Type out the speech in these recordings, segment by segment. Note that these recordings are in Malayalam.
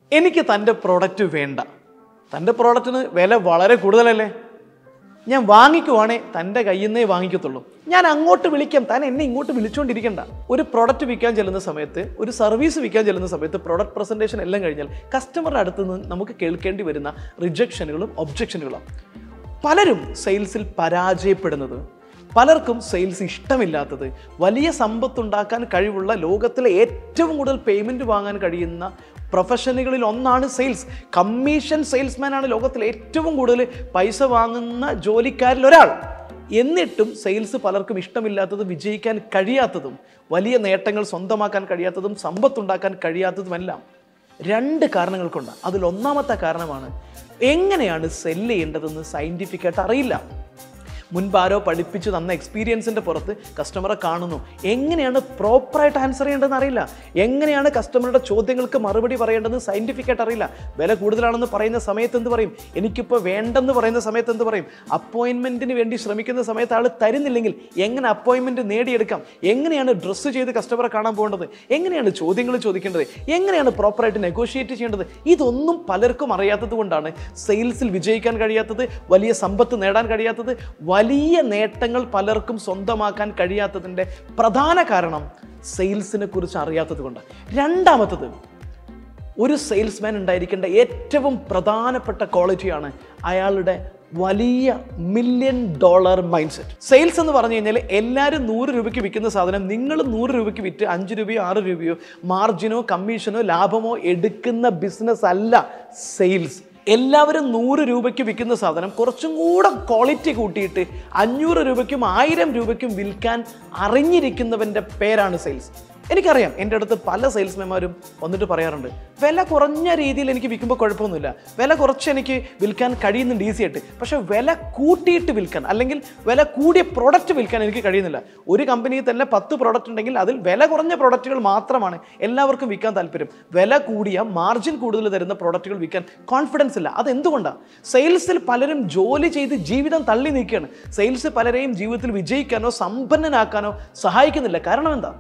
എനിക്ക് തൻ്റെ പ്രോഡക്റ്റ് വേണ്ട തൻ്റെ പ്രോഡക്റ്റിന് വില വളരെ കൂടുതലല്ലേ ഞാൻ വാങ്ങിക്കുവാണേ തൻ്റെ കയ്യിൽ നിന്നേ വാങ്ങിക്കത്തുള്ളൂ ഞാൻ അങ്ങോട്ട് വിളിക്കാം താൻ എന്നെ ഇങ്ങോട്ട് വിളിച്ചുകൊണ്ടിരിക്കണ്ട ഒരു പ്രോഡക്റ്റ് വിൽക്കാൻ ചെല്ലുന്ന സമയത്ത് ഒരു സർവീസ് വിൽക്കാൻ ചെല്ലുന്ന സമയത്ത് പ്രോഡക്റ്റ് പ്രസൻറ്റേഷൻ എല്ലാം കഴിഞ്ഞാൽ കസ്റ്റമറുടെ അടുത്ത് നിന്ന് നമുക്ക് കേൾക്കേണ്ടി വരുന്ന റിജക്ഷനുകളും ഒബ്ജക്ഷനുകളും പലരും സെയിൽസിൽ പരാജയപ്പെടുന്നത് പലർക്കും സെയിൽസ് ഇഷ്ടമില്ലാത്തത് വലിയ സമ്പത്തുണ്ടാക്കാൻ കഴിവുള്ള ലോകത്തിലെ ഏറ്റവും കൂടുതൽ പേയ്മെൻറ്റ് വാങ്ങാൻ കഴിയുന്ന പ്രൊഫഷനുകളിൽ ഒന്നാണ് സെയിൽസ് കമ്മീഷൻ സെയിൽസ്മാൻ ആണ് ലോകത്തിൽ ഏറ്റവും കൂടുതൽ പൈസ വാങ്ങുന്ന ജോലിക്കാരിൽ ഒരാൾ എന്നിട്ടും സെയിൽസ് പലർക്കും ഇഷ്ടമില്ലാത്തത് വിജയിക്കാൻ കഴിയാത്തതും വലിയ നേട്ടങ്ങൾ സ്വന്തമാക്കാൻ കഴിയാത്തതും സമ്പത്തുണ്ടാക്കാൻ കഴിയാത്തതുമെല്ലാം രണ്ട് കാരണങ്ങൾ കൊണ്ട് അതിൽ ഒന്നാമത്തെ കാരണമാണ് എങ്ങനെയാണ് സെല്ല് ചെയ്യേണ്ടതെന്ന് സയൻറ്റിഫിക്കായിട്ട് അറിയില്ല മുൻപ് ആരോ പഠിപ്പിച്ചു തന്ന എക്സ്പീരിയൻസിൻ്റെ പുറത്ത് കസ്റ്റമറെ കാണുന്നു എങ്ങനെയാണ് പ്രോപ്പറായിട്ട് ആൻസർ ചെയ്യേണ്ടതെന്ന് അറിയില്ല എങ്ങനെയാണ് കസ്റ്റമറുടെ ചോദ്യങ്ങൾക്ക് മറുപടി പറയേണ്ടതെന്ന് സയൻറ്റിഫിക്കായിട്ട് അറിയില്ല വില കൂടുതലാണെന്ന് പറയുന്ന സമയത്ത് എന്ത് പറയും എനിക്കിപ്പോൾ വേണ്ടെന്ന് പറയുന്ന സമയത്ത് എന്ത് പറയും അപ്പോയിൻമെൻറ്റിന് വേണ്ടി ശ്രമിക്കുന്ന സമയത്ത് ആൾ തരുന്നില്ലെങ്കിൽ എങ്ങനെ അപ്പോയിൻമെൻറ്റ് നേടിയെടുക്കാം എങ്ങനെയാണ് ഡ്രസ്സ് ചെയ്ത് കസ്റ്റമറെ കാണാൻ പോകേണ്ടത് എങ്ങനെയാണ് ചോദ്യങ്ങൾ ചോദിക്കേണ്ടത് എങ്ങനെയാണ് പ്രോപ്പറായിട്ട് നെഗോഷിയേറ്റ് ചെയ്യേണ്ടത് ഇതൊന്നും പലർക്കും അറിയാത്തത് കൊണ്ടാണ് സെയിൽസിൽ വിജയിക്കാൻ കഴിയാത്തത് വലിയ സമ്പത്ത് നേടാൻ കഴിയാത്തത് വലിയ നേട്ടങ്ങൾ പലർക്കും സ്വന്തമാക്കാൻ കഴിയാത്തതിൻ്റെ പ്രധാന കാരണം സെയിൽസിനെ കുറിച്ച് അറിയാത്തത് കൊണ്ട് രണ്ടാമത്തത് ഒരു സെയിൽസ്മാൻ ഉണ്ടായിരിക്കേണ്ട ഏറ്റവും പ്രധാനപ്പെട്ട ക്വാളിറ്റിയാണ് അയാളുടെ വലിയ million dollar mind set sales എന്ന് പറഞ്ഞു കഴിഞ്ഞാൽ എല്ലാവരും നൂറ് രൂപയ്ക്ക് വിൽക്കുന്ന സാധനം നിങ്ങൾ നൂറ് രൂപയ്ക്ക് വിറ്റ് അഞ്ച് രൂപയോ ആറ് രൂപയോ മാർജിനോ കമ്മീഷനോ ലാഭമോ എടുക്കുന്ന ബിസിനസ് അല്ല സെയിൽസ് എല്ലാവരും നൂറ് രൂപയ്ക്ക് വിൽക്കുന്ന സാധനം കുറച്ചും കൂടെ ക്വാളിറ്റി കൂട്ടിയിട്ട് അഞ്ഞൂറ് രൂപയ്ക്കും ആയിരം രൂപയ്ക്കും വിൽക്കാൻ അറിഞ്ഞിരിക്കുന്നവൻ്റെ പേരാണ് സെയിൽസ് എനിക്കറിയാം എൻ്റെ അടുത്ത് പല സെയിൽസ്മാൻമാരും വന്നിട്ട് പറയാറുണ്ട് വില കുറഞ്ഞ രീതിയിൽ എനിക്ക് വിൽക്കുമ്പോൾ കുഴപ്പമൊന്നുമില്ല വില കുറച്ച് എനിക്ക് വിൽക്കാൻ കഴിയുന്നുണ്ട് ഈസി ആയിട്ട് പക്ഷേ വില കൂട്ടിയിട്ട് വിൽക്കാൻ അല്ലെങ്കിൽ വില കൂടിയ പ്രോഡക്റ്റ് വിൽക്കാൻ എനിക്ക് കഴിയുന്നില്ല ഒരു കമ്പനിയിൽ തന്നെ പത്ത് പ്രോഡക്റ്റ് ഉണ്ടെങ്കിൽ അതിൽ വില കുറഞ്ഞ പ്രോഡക്റ്റുകൾ മാത്രമാണ് എല്ലാവർക്കും വിൽക്കാൻ താല്പര്യം വില കൂടിയ മാർജിൻ കൂടുതൽ തരുന്ന പ്രോഡക്റ്റുകൾ വിൽക്കാൻ കോൺഫിഡൻസ് ഇല്ല അതെന്തുകൊണ്ടാണ് സെയിൽസിൽ പലരും ജോലി ചെയ്ത് ജീവിതം തള്ളി നീക്കുകയാണ് സെയിൽസ് പലരെയും ജീവിതത്തിൽ വിജയിക്കാനോ സമ്പന്നനാക്കാനോ സഹായിക്കുന്നില്ല കാരണം എന്താ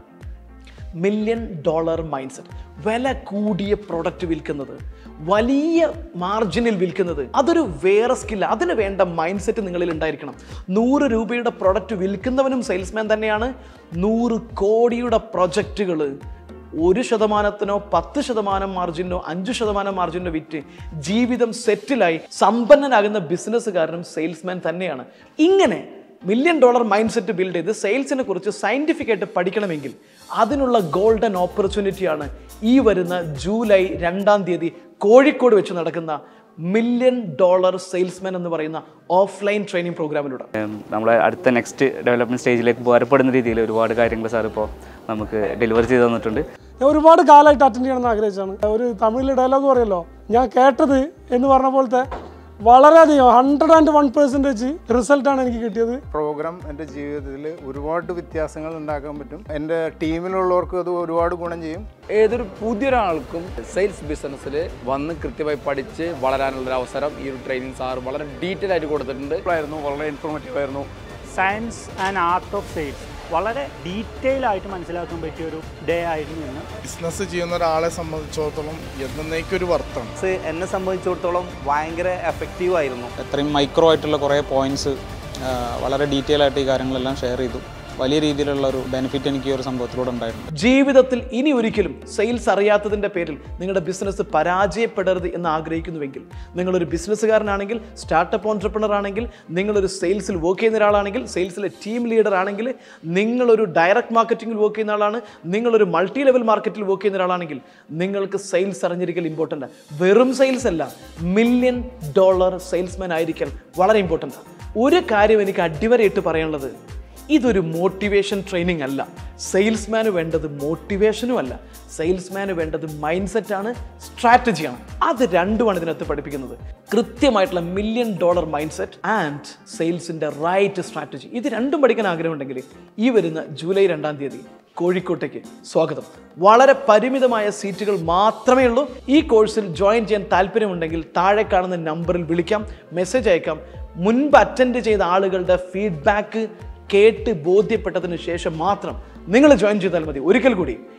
മില്യൺ ഡോളർ മൈൻഡ് സെറ്റ് വില കൂടിയ പ്രൊഡക്റ്റ് വിൽക്കുന്നത് വലിയ മാർജിനിൽ വിൽക്കുന്നത് അതൊരു വേറെ സ്കില്ല അതിന് വേണ്ട മൈൻഡ് സെറ്റ് നിങ്ങളിൽ ഉണ്ടായിരിക്കണം നൂറ് രൂപയുടെ പ്രൊഡക്റ്റ് വിൽക്കുന്നവനും സെയിൽസ്മാൻ തന്നെയാണ് നൂറ് കോടിയുടെ പ്രൊജക്റ്റുകൾ ഒരു ശതമാനത്തിനോ പത്ത് ശതമാനം മാർജിനോ അഞ്ച് ശതമാനം മാർജിനോ വിറ്റ് ജീവിതം സെറ്റിലായി സമ്പന്നനാകുന്ന ബിസിനസ്സുകാരനും സെയിൽസ്മാൻ തന്നെയാണ് ഇങ്ങനെ million dollar mind set build ചെയ്ത് സെയിൽസിനെ കുറിച്ച് സയൻറ്റിഫിക് ആയിട്ട് പഠിക്കണമെങ്കിൽ അതിനുള്ള ഗോൾഡൻ ഓപ്പർച്യൂണിറ്റിയാണ് ഈ വരുന്ന ജൂലൈ രണ്ടാം തീയതി കോഴിക്കോട് വെച്ച് നടക്കുന്ന മില്യൺ ഡോളർ സെയിൽസ്മാൻ എന്ന് പറയുന്ന ഓഫ്ലൈൻ ട്രെയിനിങ് പ്രോഗ്രാമിലൂടെ ഉം, നമ്മളെ അടുത്ത നെക്സ്റ്റ് ഡെവലപ്മെൻറ്റ് സ്റ്റേജിലേക്ക് ഉപകാരപ്പെടുന്ന രീതിയിൽ ഒരുപാട് കാര്യങ്ങൾ സാർ ഇപ്പോൾ നമുക്ക് ഡെലിവറി ചെയ്ത് തന്നിട്ടുണ്ട് ഞാൻ ഒരുപാട് കാലമായിട്ട് അറ്റൻഡ് ചെയ്യണമെന്ന് ആഗ്രഹിച്ചാണ് ഒരു തമിഴിൽ ഡയലോഗ് പറയല്ലോ ഞാൻ കേട്ടത് എന്ന് പറഞ്ഞ പോലത്തെ വളരെയധികം ഹൺഡ്രഡ് ആൻഡ് വൺ പെർസെൻറ്റേജ് റിസൾട്ടാണ് എനിക്ക് കിട്ടിയത് പ്രോഗ്രാം എൻ്റെ ജീവിതത്തിൽ ഒരുപാട് വ്യത്യാസങ്ങൾ ഉണ്ടാക്കാൻ പറ്റും എൻ്റെ ടീമിലുള്ളവർക്കും അത് ഒരുപാട് ഗുണം ചെയ്യും ഏതൊരു പുതിയൊരാൾക്കും സെയിൽസ് ബിസിനസ്സിൽ വന്ന് കൃത്യമായി പഠിച്ച് വളരാനുള്ള ഒരു അവസരം ഈ ഒരു ട്രെയിനിങ് സാർ വളരെ ഡീറ്റെയിൽ ആയിട്ട് കൊടുത്തിട്ടുണ്ട് ആയിരുന്നു വളരെ ഇൻഫോർമേറ്റീവ് ആയിരുന്നു science and art of sales വളരെ ഡീറ്റെയിൽ ആയിട്ട് മനസ്സിലാക്കാൻ പറ്റിയ ഒരു ഡേ ആയിരുന്നു ഇന്ന് ബിസിനസ് ചെയ്യുന്ന ഒരാളെ സംബന്ധിച്ചിടത്തോളം എന്നേക്കൊരു വർത്താണ് എന്നെ സംബന്ധിച്ചിടത്തോളം ഭയങ്കര എഫക്റ്റീവ് ആയിരുന്നു എത്രയും മൈക്രോ ആയിട്ടുള്ള കുറേ പോയിന്റ്സ് വളരെ ഡീറ്റെയിൽ ആയിട്ട് ഈ കാര്യങ്ങളെല്ലാം ഷെയർ ചെയ്തു വലിയ രീതിയിലുള്ള ഒരു ബെനിഫിറ്റ് എനിക്ക് ഈ ഒരു സംഭവത്തിലൂടെ ഉണ്ടായിരുന്നു ജീവിതത്തിൽ ഇനി ഒരിക്കലും സെയിൽസ് അറിയാത്തതിൻ്റെ പേരിൽ നിങ്ങളുടെ ബിസിനസ് പരാജയപ്പെടരുത് എന്ന് ആഗ്രഹിക്കുന്നുവെങ്കിൽ നിങ്ങളൊരു ബിസിനസ്സുകാരനാണെങ്കിൽ സ്റ്റാർട്ടപ്പ് ഓൺട്രപ്രണർ ആണെങ്കിൽ നിങ്ങളൊരു സെയിൽസിൽ വർക്ക് ചെയ്യുന്ന ഒരാളാണെങ്കിൽ സെയിൽസിലെ ടീം ലീഡർ ആണെങ്കിൽ നിങ്ങളൊരു ഡയറക്റ്റ് മാർക്കറ്റിംഗിൽ വർക്ക് ചെയ്യുന്ന ആളാണ് നിങ്ങളൊരു മൾട്ടി ലെവൽ മാർക്കറ്റിൽ വർക്ക് ചെയ്യുന്ന ഒരാളാണെങ്കിൽ നിങ്ങൾക്ക് സെയിൽസ് അറിഞ്ഞിരിക്കൽ ഇമ്പോർട്ടൻ്റ് വെറും സെയിൽസ് അല്ല മില്യൺ ഡോളർ സെയിൽസ്മാൻ ആയിരിക്കൽ വളരെ ഇമ്പോർട്ടൻ്റ് ഒരു കാര്യം എനിക്ക് അടിവരയിട്ട് പറയാനുള്ളത് ഇതൊരു മോട്ടിവേഷൻ ട്രെയിനിങ് അല്ല സെയിൽസ്മാന് വേണ്ടത് മോട്ടിവേഷനും അല്ല സെയിൽസ്മാന് വേണ്ടത് മൈൻഡ് സെറ്റാണ് സ്ട്രാറ്റജിയാണ് അത് രണ്ടുമാണ് ഇതിനകത്ത് പഠിപ്പിക്കുന്നത് കൃത്യമായിട്ടുള്ള million dollar mind set and സെയിൽസിൻ്റെ റൈറ്റ് സ്ട്രാറ്റജി ഇത് രണ്ടും പഠിക്കാൻ ആഗ്രഹമുണ്ടെങ്കിൽ ഈ വരുന്ന ജൂലൈ രണ്ടാം തീയതി കോഴിക്കോട്ടേക്ക് സ്വാഗതം വളരെ പരിമിതമായ സീറ്റുകൾ മാത്രമേ ഉള്ളൂ ഈ കോഴ്സിൽ ജോയിൻ ചെയ്യാൻ താല്പര്യമുണ്ടെങ്കിൽ താഴെ കാണുന്ന നമ്പറിൽ വിളിക്കാം മെസ്സേജ് അയക്കാം മുൻപ് അറ്റൻഡ് ചെയ്ത ആളുകളുടെ ഫീഡ്ബാക്ക് കേട്ട് ബോധ്യപ്പെട്ടതിന് ശേഷം മാത്രം നിങ്ങൾ ജോയിൻ ചെയ്താൽ മതി ഒരിക്കൽ കൂടി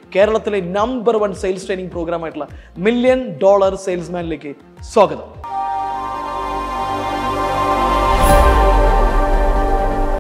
കേരളത്തിലെ number one sales training programme ആയിട്ടുള്ള മില്യൺ ഡോളർ സെയിൽസ്മാനിലേക്ക് സ്വാഗതം